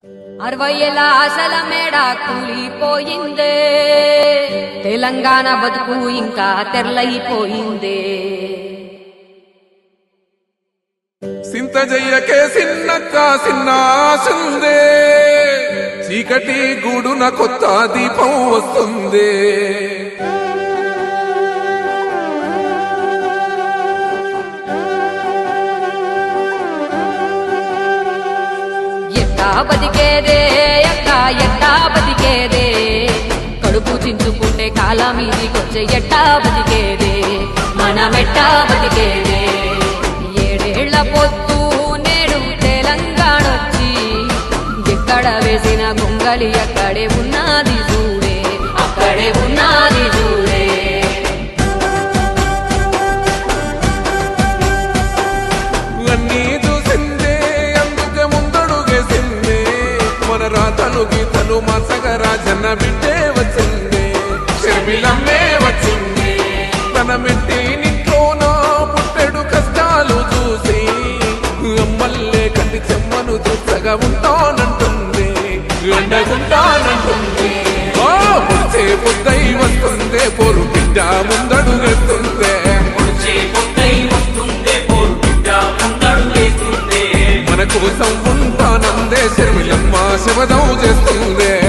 అరవై ఏళ్ళ ఆశల మేడ కూలిపోయిందే తెలంగాణ బతుకు ఇంకా తెరలైపోయిందే సింత జయ్యకే సిన్నక్క సిన్న ఆశుందే చీకటి గూడున కొత్త దీపం వస్తుంది ఎట్టా బతికేదే ఎట్టా ఎట్టా బతికేదే కడుపు చించుకుంటే కాలం మీదికొచ్చే ఎట్టా బతికేదే మనమెట్టా బతికేదే ఏడేళ్ల పొత్తు నేడు తెలంగాణ వచ్చి ఎక్కడ వేసిన గొంగలి అక్కడే ఉన్నది చూడే అక్కడే ఉన్నది చూడే అన్నీ చూసిందే అందుకే ముందడుగేసిందే మన రాతలు గీతలు మార్చగ రాజన్న బిడ్డే వచ్చిందే షర్మిలమ్మే వచ్చింది తన మెట్టి నింట్లోన పుట్టెడు కష్టాలు చూసి అమ్మల్లే కంటి చెమ్మను చూసగా ఉంటానంటుంది అండగుంటానంటుంది ఓ పుచ్చే పుద్దై వస్తుందే పొరు బిడ్డ ముందడుగెత్తుందే పొడిచే పొద్దై వస్తుందే పోరు బిడ్డ ముందడుగేస్తుందే మన కోసం ఉంటానందే శర్మిలమ్మ శబదం చేస్తుందే